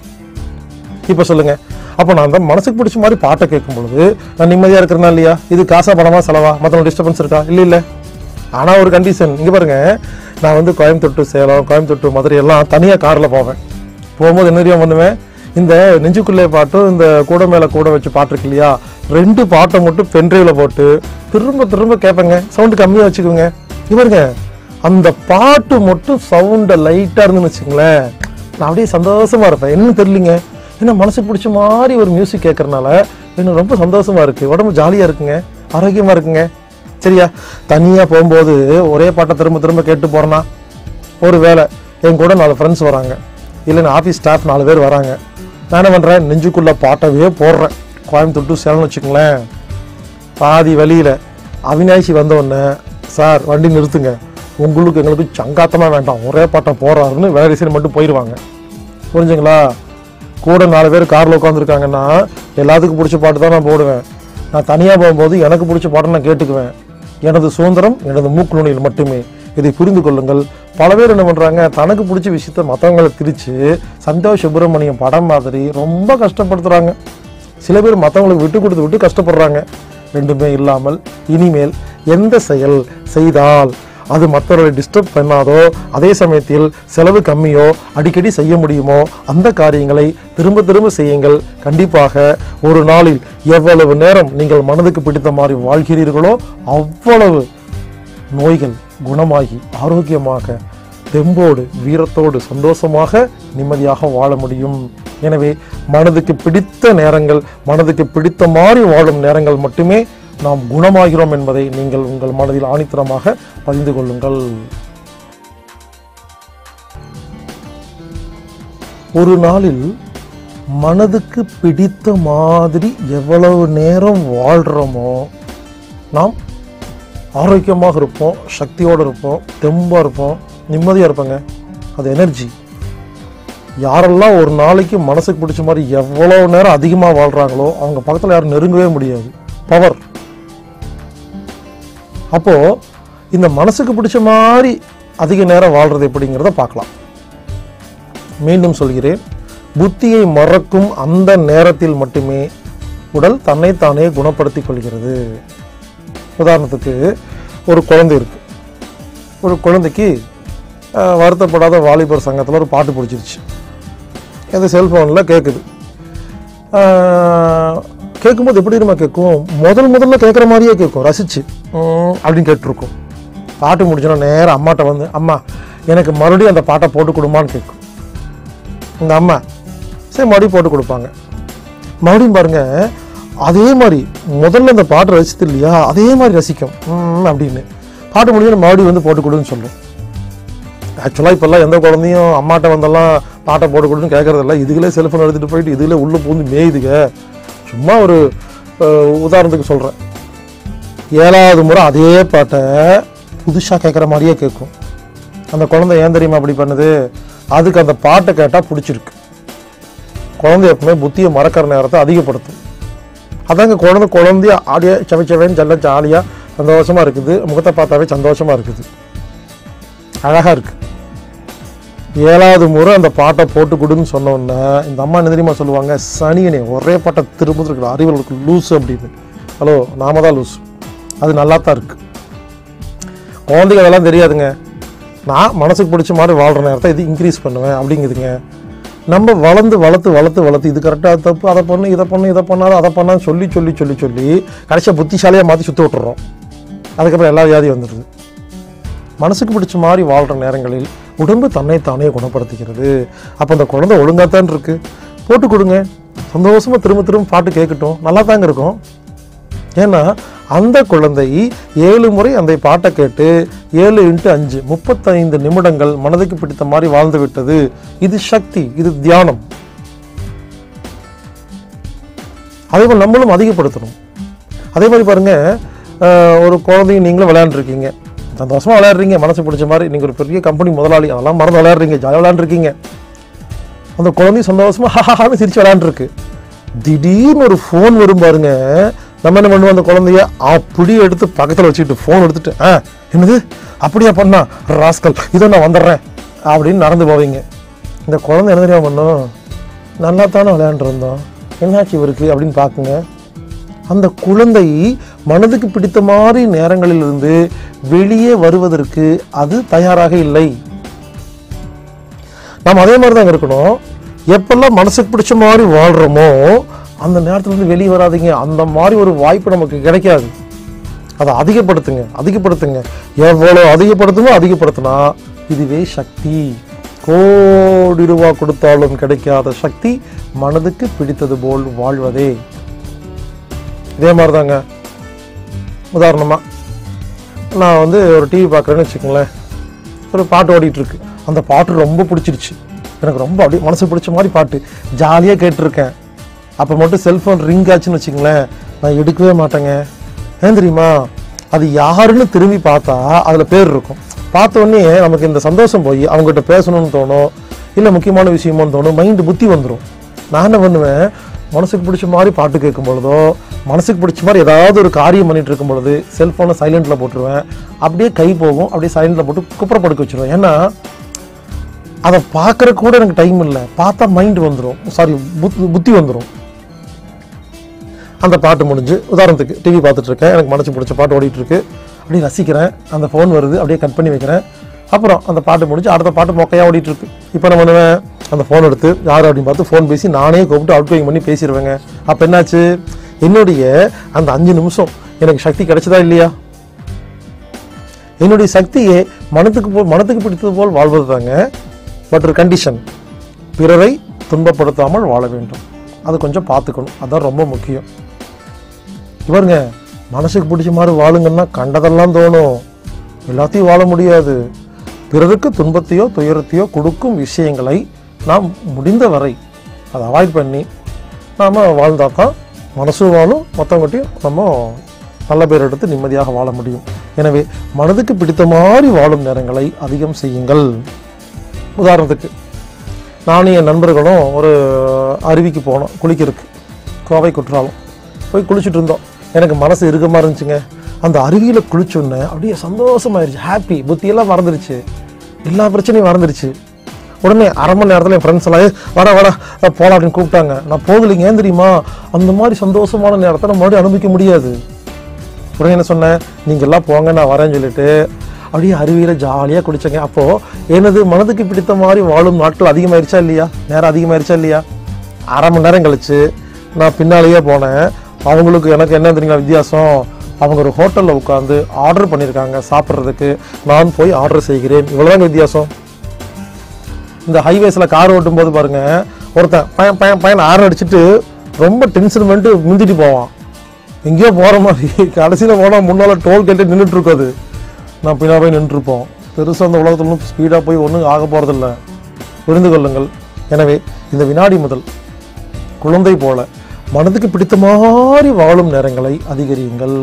இப்போ சொல்லுங்க அப்போ நான் அந்த மனசுக்கு பிடிச்ச மாதிரி பாட்டை கேட்கும் பொழுது நான் நிம்மதியாக இருக்கிறேனா இல்லையா இது காசா பணமா செலவா மற்றவங்க டிஸ்டர்பன்ஸ் இருக்கா இல்லை இல்லை ஆனால் ஒரு கண்டிஷன் இங்கே பாருங்க நான் வந்து கோயம்புத்தூர் சேலம் கோயம்புத்தூர் மதுரை எல்லாம் தனியாக காரில் போவேன் போகும்போது என்ன தெரியுமா பண்ணுவேன் இந்த நெஞ்சுக்குள்ளே பாட்டும் இந்த கூட மேலே கூட வச்சு பாட்டு இருக்கு இல்லையா ரெண்டு பாட்டை மட்டும் பென்ட்ரைவில் போட்டு திரும்ப திரும்ப கேட்பேங்க சவுண்டு கம்மியாக வச்சுக்கோங்க இங்க பாருங்க அந்த பாட்டு மட்டும் சவுண்டை லைட்டாக இருந்துன்னு வச்சுங்களேன் நான் அப்படியே சந்தோஷமா இருப்பேன் என்னன்னு தெரியலிங்க ஏன்னா மனசுக்கு பிடிச்ச மாதிரி ஒரு மியூசிக் கேட்கறனால எனக்கு ரொம்ப சந்தோஷமா இருக்கு உடம்பு ஜாலியாக இருக்குங்க ஆரோக்கியமா இருக்குங்க சரியா தனியாக போகும்போது ஒரே பாட்டை திரும்ப திரும்ப கேட்டு போறேன்னா ஒரு வேளை என் கூட நாலு ஃப்ரெண்ட்ஸ் வராங்க இல்லைன்னா ஆஃபீஸ் ஸ்டாஃப் நாலு பேர் வராங்க நான் என்ன பண்ணுறேன் நெஞ்சுக்குள்ளே பாட்டவே போடுறேன் கோயம்புத்தூர் டு சேலம்னு வச்சுக்கோங்களேன் பாதி வழியில் அவினாஷி வந்த உடனே சார் வண்டி நிறுத்துங்க உங்களுக்கு எங்களுக்கு சங்காத்தமாக வேண்டாம் ஒரே பாட்டை போடுறாருன்னு வேற டிசைன் மட்டும் போயிடுவாங்க புரிஞ்சுங்களா கூட நாலு பேர் காரில் உட்காந்துருக்காங்கன்னா எல்லாத்துக்கும் பிடிச்ச பாட்டு தான் நான் போடுவேன் நான் தனியாக போகும்போது எனக்கு பிடிச்ச பாட்டை நான் கேட்டுக்குவேன் எனது சுதந்திரம் எனது மூக்கு நுனியில் மட்டுமே இதை புரிந்து கொள்ளுங்கள் பல பேர் என்ன பண்ணுறாங்க தனக்கு பிடிச்ச விஷயத்த மற்றவங்களை திரிச்சு சந்தோஷ் சுப்பிரமணியம் படம் மாதிரி ரொம்ப கஷ்டப்படுத்துகிறாங்க சில பேர் மற்றவங்களுக்கு விட்டு கொடுத்து விட்டு கஷ்டப்படுறாங்க ரெண்டுமே இல்லாமல் இனிமேல் எந்த செயல் செய்தால் அது மற்றவர்களை டிஸ்டர்ப் பண்ணாதோ அதே சமயத்தில் செலவு கம்மியோ அடிக்கடி செய்ய முடியுமோ அந்த காரியங்களை திரும்ப திரும்ப செய்யுங்கள் கண்டிப்பாக ஒரு நாளில் எவ்வளவு நேரம் நீங்கள் மனதுக்கு பிடித்த மாதிரி வாழ்கிறீர்களோ அவ்வளவு நோய்கள் குணமாகி ஆரோக்கியமாக தெம்போடு வீரத்தோடு சந்தோஷமாக நிம்மதியாக வாழ முடியும் எனவே மனதுக்கு பிடித்த நேரங்கள் மனதுக்கு பிடித்த மாதிரி வாழும் நேரங்கள் மட்டுமே நாம் குணமாகிறோம் என்பதை நீங்கள் உங்கள் மனதில் ஆணித்தரமாக பதிந்து கொள்ளுங்கள் ஒரு நாளில் மனதுக்கு பிடித்த மாதிரி எவ்வளவு நேரம் வாழ்கிறோமோ நாம் ஆரோக்கியமாக இருப்போம் சக்தியோடு இருப்போம் தெம்பாக இருப்போம் நிம்மதியாக இருப்போங்க அது எனர்ஜி யாரெல்லாம் ஒரு நாளைக்கு மனசுக்கு பிடிச்ச மாதிரி எவ்வளோ நேரம் அதிகமாக வாழ்கிறாங்களோ அவங்க பக்கத்தில் யாரும் நெருங்கவே முடியாது பவர் அப்போது இந்த மனசுக்கு பிடிச்ச மாதிரி அதிக நேரம் வாழ்கிறது எப்படிங்கிறத பார்க்கலாம் மீண்டும் சொல்கிறேன் புத்தியை மறக்கும் அந்த நேரத்தில் மட்டுமே உடல் தன்னைத்தானே குணப்படுத்திக் கொள்கிறது உதாரணத்துக்கு ஒரு குழந்தை இருக்கு ஒரு குழந்தைக்கு அஹ், வருத்தப்படாத வாலிபர் சங்கத்தில் ஒரு பாட்டு பிடிச்சிருச்சு அது செல்ஃபோனில் கேட்குது ஆஹ், கேட்கும்போது எப்படி நம்ம கேட்கும் முதல் முதல்ல கேட்குற மாதிரியே கேட்கும் ரசிச்சு உம், அப்படின்னு கேட்டிருக்கும் பாட்டு முடிச்சோன்னா நேரம் அம்மாட்ட வந்து அம்மா எனக்கு மறுபடியும் அந்த பாட்டை போட்டு கொடுமான்னு கேட்கும் உங்க அம்மா சரி மறுபடியும் போட்டு கொடுப்பாங்க மறுபடியும் பாருங்க அதே மாதிரி முதல்ல அந்த பாட்டு ரசித்து இல்லையா அதே மாதிரி ரசிக்கும் உம், அப்படின்னு பாட்டு முடிஞ்சு மறுபடியும் வந்து போட்டு கொடுன்னு சொல்லும் ஆக்சுவலாக இப்போல்லாம் எந்த குழந்தையும் அம்மாட்ட வந்தெல்லாம் பாட்டை போட்டு கொடுன்னு கேட்கறதில்ல இதுகளே செல்ஃபோன் எடுத்துகிட்டு போயிட்டு இதுல உள்ளே பூந்து மேயுதுங்க சும்மா ஒரு அஹ், உதாரணத்துக்கு சொல்கிறேன் ஏழாவது முறை அதே பாட்டை புதுசாக கேட்குற மாதிரியே கேட்கும் அந்த குழந்தை ஏன் தெரியுமா அப்படி பண்ணுது அதுக்கு அந்த பாட்டை கேட்டால் பிடிச்சிருக்கு குழந்தை எப்பவுமே புத்தியை மறக்கிற நேரத்தை அதிகப்படுத்தும் அதாங்க குழந்தை குழந்தைய ஆடிய செவச்சவேன்னு ஜல்ல ஜாலியாக சந்தோஷமாக இருக்குது முகத்தை பார்த்தாவே சந்தோஷமாக இருக்குது அழகாக இருக்குது ஏழாவது முறை அந்த பாட்டை போட்டு கொடுன்னு சொன்ன உடனே இந்த அம்மா என்ன தெரியுமா சொல்லுவாங்க சனியனே ஒரே பாட்டை திரும்ப இருக்கிற அறிவர்களுக்கு லூஸ் அப்படின்னு ஹலோ நாம தான் லூஸ் அது நல்லா தான் இருக்கு குழந்தைங்க அதெல்லாம் தெரியாதுங்க நான் மனசுக்கு பிடிச்ச மாதிரி வாழ்கிற நேரத்தை இது இன்க்ரீஸ் பண்ணுவேன் அப்படிங்குதுங்க நம்ம வளர்ந்து வளர்த்து வளர்த்து வளர்த்து இது கரெக்டாக தப்பு அதை பண்ணு இதை பண்ணு இதை பண்ணாத அதை பண்ணான்னு சொல்லி சொல்லி சொல்லி சொல்லி கடைசியாக புத்திசாலியாக மாற்றி சுற்றி விட்டுறோம் அதுக்கப்புறம் எல்லா வியாதியும் வந்துடுது மனசுக்கு பிடிச்ச மாதிரி வாழ்கிற நேரங்களில் உடம்பு தன்னைத்தானே குணப்படுத்திக்கிறது அப்போ அந்த குழந்தை ஒழுங்காக தான் இருக்கு போட்டு கொடுங்க சந்தோஷமாக திரும்ப திரும்ப பாட்டு கேட்கட்டும் நல்லா தாங்க இருக்கும் ஏன்னா அந்த குழந்தை ஏழு முறை அந்த பாட்டை கேட்டு ஏழு இன்ட்டு அஞ்சு முப்பத்தைந்து நிமிடங்கள் மனதுக்கு பிடித்த மாதிரி வாழ்ந்து விட்டது இது சக்தி இது தியானம் அதே மாதிரி நம்மளும் அதிகப்படுத்தணும் அதே மாதிரி பாருங்கள் ஒரு குழந்தைங்க நீங்களும் விளையாண்டுருக்கீங்க சந்தோஷமாக விளையாடுறீங்க மனசு பிடிச்ச மாதிரி நீங்கள் ஒரு பெரிய கம்பெனி முதலாளி அதெல்லாம் மறந்து விளையாடுறீங்க ஜாலியாக விளையாண்டுருக்கீங்க அந்த குழந்தை சந்தோஷமாக ஹாஹான்னு சிரிச்சு விளையாண்டுருக்கு திடீர்னு ஒரு ஃபோன் வரும் பாருங்க நம்ம என்ன பண்ணுவோம் அந்த குழந்தைய அப்படி எடுத்து பக்கத்தில் வச்சுக்கிட்டு ஃபோன் எடுத்துட்டு ஆ என்னது அப்படியா பண்ணா ராஸ்கல் இதோ நான் வந்துடுறேன் அப்படின்னு நடந்து போவீங்க இந்த குழந்தை என்ன தெரியாம பண்ணும் நல்லா தானே விளையாண்டுருந்தோம் என்னாச்சு இவருக்கு அப்படின்னு பார்க்குங்க அந்த குழந்தை மனதுக்கு பிடித்த மாதிரி நேரங்களிலிருந்து வெளியே வருவதற்கு அது தயாராக இல்லை நாம் அதே மாதிரி தான் இருக்கணும் எப்பெல்லாம் மனசுக்கு பிடிச்ச மாதிரி வாழ்கிறோமோ அந்த நேரத்துல இருந்து வெளியே வராதீங்க அந்த மாதிரி ஒரு வாய்ப்பு நமக்கு கிடைக்காது அதை அதிகப்படுத்துங்க அதிகப்படுத்துங்க எவ்வளோ அதிகப்படுத்துமோ அதிகப்படுத்தினா இதுவே சக்தி கோடி ரூபா கொடுத்தாலும் கிடைக்காத சக்தி மனதுக்கு பிடித்தது போல் வாழ்வதே இதே மாதிரி தாங்க உதாரணமாக நான் வந்து ஒரு டிவி பார்க்குறேன்னு வச்சுக்கோங்களேன் ஒரு பாட்டு ஓடிட்டு இருக்கு அந்த பாட்டு ரொம்ப பிடிச்சிருச்சு எனக்கு ரொம்ப அப்படியே மனசு பிடிச்ச மாதிரி பாட்டு ஜாலியாக கேட்டிருக்கேன் அப்போ மட்டும் செல்ஃபோன் ரிங் ஆச்சுன்னு வச்சுங்களேன் நான் எடுக்கவே மாட்டேங்க ஏன் தெரியுமா அது யாருன்னு திரும்பி பார்த்தா அதில் பேர் இருக்கும் பார்த்த உடனே நமக்கு இந்த சந்தோஷம் போய் அவங்ககிட்ட பேசணும்னு தோணும் இல்லை முக்கியமான விஷயமோன்னு தோணும் மைண்டு புத்தி வந்துடும் நான் என்ன பண்ணுவேன் மனசுக்கு பிடிச்ச மாதிரி பாட்டு கேட்கும் பொழுதோ மனசுக்கு பிடிச்ச மாதிரி ஏதாவது ஒரு காரியம் பண்ணிட்டு இருக்கும் பொழுது செல்ஃபோனை சைலண்டில் போட்டுருவேன் அப்படியே கை போகும் அப்படியே சைலண்டில் போட்டு குப்புற படுக்க வச்சிருவேன் ஏன்னா அதை பார்க்குற கூட எனக்கு டைம் இல்லை பார்த்தா மைண்ட் வந்துடும் சாரி புத்தி வந்துடும் அந்த பாட்டு முடிஞ்சு உதாரணத்துக்கு டிவி பார்த்துட்டு இருக்கேன் எனக்கு மனசு பிடிச்ச பாட்டு ஓடிட்டு இருக்கு அப்படியே ரசிக்கிறேன் அந்த ஃபோன் வருது அப்படியே கட் பண்ணி வைக்கிறேன் அப்புறம் அந்த பாட்டு முடிஞ்சு அடுத்த பாட்டு மொக்கையாக ஓடிட்டு இருக்கு இப்போ என்ன பண்ணுவேன் அந்த ஃபோன் எடுத்து யார் அப்படின்னு பார்த்து ஃபோன் பேசி நானே கூப்பிட்டு அவுட் கோயிங் பண்ணி பேசிடுவேங்க அப்போ என்னாச்சு என்னுடைய அந்த அஞ்சு நிமிஷம் எனக்கு சக்தி கிடைச்சதா இல்லையா என்னுடைய சக்தியை மனத்துக்கு போ மனத்துக்கு பிடித்தது போல் வாழ்வது தாங்க பட் ஒரு கண்டிஷன் பிறரை துன்பப்படுத்தாமல் வாழ வேண்டும் அது கொஞ்சம் பார்த்துக்கணும் அதான் ரொம்ப முக்கியம் இவருங்க மனசுக்கு பிடிச்ச மாதிரி வாழுங்கன்னா கண்டதெல்லாம் தோணும் எல்லாத்தையும் வாழ முடியாது பிறருக்கு துன்பத்தையோ துயரத்தையோ கொடுக்கும் விஷயங்களை நாம் முடிந்த வரை அதை அவாய்ட் பண்ணி நாம் வாழ்ந்தால் தான் மனசும் வாழும் மற்றவங்ககிட்டையும் நம்ம நல்ல பேர் எடுத்து நிம்மதியாக வாழ முடியும் எனவே மனதுக்கு பிடித்த மாதிரி வாழும் நேரங்களை அதிகம் செய்யுங்கள் உதாரணத்துக்கு நானும் என் நண்பர்களும் ஒரு அருவிக்கு போனோம் குளிக்கிறதுக்கு கோவை குற்றாலம் போய் குளிச்சுட்டு இருந்தோம் எனக்கு மனசு இறுக்கமாக இருந்துச்சுங்க அந்த அருவியில் குளிச்சோன்னே அப்படியே சந்தோஷமாயிருச்சு ஹாப்பி புத்தியெல்லாம் மறந்துருச்சு எல்லா பிரச்சனையும் மறந்துருச்சு உடனே அரை மணி நேரத்தில் என் ஃப்ரெண்ட்ஸ் எல்லாம் "ஏய், வாடா வாடா அஹ் போலாம் அப்படின்னு கூப்பிட்டாங்க நான் போகலைங்க ஏன் தெரியுமா அந்த மாதிரி சந்தோஷமான நேரத்தை நம்ம மறுபடியும் அனுபவிக்க முடியாது உடனே என்ன சொன்னேன் நீங்கள் எல்லாம் போங்க நான் வரேன்னு சொல்லிட்டு அப்படியே அருவியில் ஜாலியாக குடிச்சேங்க அப்போது எனது மனதுக்கு பிடித்த மாதிரி வாழும் நாட்கள் அதிகமாயிருச்சா இல்லையா நேரம் அதிகமாயிருச்சா இல்லையா அரை மணி நேரம் கழிச்சு நான் பின்னாலேயே போனேன் அவங்களுக்கு எனக்கு என்ன தெரியுங்களா வித்தியாசம் அவங்க ஒரு ஹோட்டலில் உட்காந்து ஆர்டர் பண்ணியிருக்காங்க சாப்பிட்றதுக்கு நான் போய் ஆர்டர் செய்கிறேன் இவ்வளோதாங்க வித்தியாசம் இந்த ஹைவேஸில் கார் ஓட்டும் போது பாருங்க ஒருத்தன் பையன் பையன் பையன் ஆர் அடிச்சுட்டு ரொம்ப டென்ஷன் பண்ணிட்டு முந்திட்டு போவான் எங்கேயோ போகிற மாதிரி கடைசியில் போனால் முன்னால் டோல் கேட்டு நின்றுட்டு இருக்காது நான் பின்னா போய் நின்றுருப்போம் பெருசாக அந்த உலகத்துல ஸ்பீடாக போய் ஒன்றும் ஆக போகிறதில்ல புரிந்து கொள்ளுங்கள் எனவே இந்த வினாடி முதல் குழந்தை போல மனதுக்கு பிடித்த மாதிரி வாழும் நேரங்களை அதிகரியுங்கள்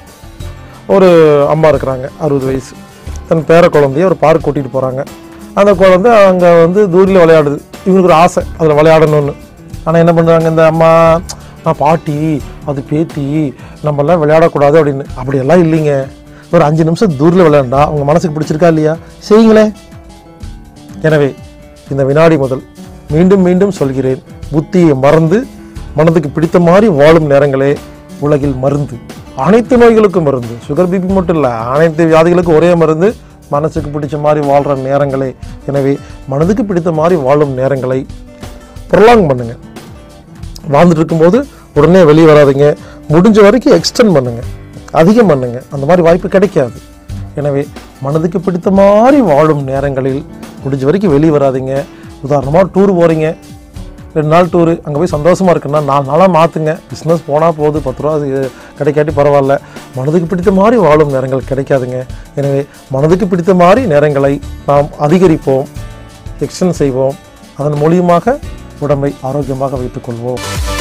ஒரு அம்மா இருக்கிறாங்க அறுபது வயசு தன் பேர குழந்தைய ஒரு பார்க் கூட்டிகிட்டு போகிறாங்க அந்த குழந்தை அங்கே வந்து தூரில் விளையாடுது இவங்களுக்கு ஒரு ஆசை அதில் விளையாடணும்னு ஆனால் என்ன பண்ணுறாங்க இந்த அம்மா நான் பாட்டி அது பேத்தி நம்மளாம் விளையாடக்கூடாது அப்படின்னு அப்படியெல்லாம் இல்லைங்க ஒரு அஞ்சு நிமிஷம் தூரில் விளையாண்டா அவங்க மனசுக்கு பிடிச்சிருக்கா இல்லையா செய்யுங்களேன் எனவே இந்த வினாடி முதல் மீண்டும் மீண்டும் சொல்கிறேன் புத்தியை மறந்து மனதுக்கு பிடித்த மாதிரி வாழும் நேரங்களே உலகில் மருந்து அனைத்து நோய்களுக்கும் மருந்து சுகர் பிபி மட்டும் இல்லை அனைத்து வியாதிகளுக்கும் ஒரே மருந்து மனசுக்கு பிடிச்ச மாதிரி வாழ்கிற நேரங்களே எனவே மனதுக்கு பிடித்த மாதிரி வாழும் நேரங்களை ப்ரொலாங் பண்ணுங்க வாழ்ந்துட்டு இருக்கும்போது உடனே வெளியே வராதீங்க முடிஞ்ச வரைக்கும் எக்ஸ்டெண்ட் பண்ணுங்க அதிகம் பண்ணுங்க அந்த மாதிரி வாய்ப்பு கிடைக்காது எனவே மனதுக்கு பிடித்த மாதிரி வாழும் நேரங்களில் முடிஞ்ச வரைக்கும் வெளியே வராதீங்க உதாரணமாக டூர் போகிறீங்க ரெண்டு நாள் டூரு அங்கே போய் சந்தோஷமாக இருக்குன்னா நாலு நாளாக மாற்றுங்க பிஸ்னஸ் போனால் போகுது பத்து ரூபா அது கிடைக்காட்டி பரவாயில்ல மனதுக்கு பிடித்த மாதிரி வாழும் நேரங்கள் கிடைக்காதுங்க எனவே மனதுக்கு பிடித்த மாதிரி நேரங்களை நாம் அதிகரிப்போம் எக்ஸ்டெண்ட் செய்வோம் அதன் மூலியமாக உடம்பை ஆரோக்கியமாக வைத்துக்கொள்வோம்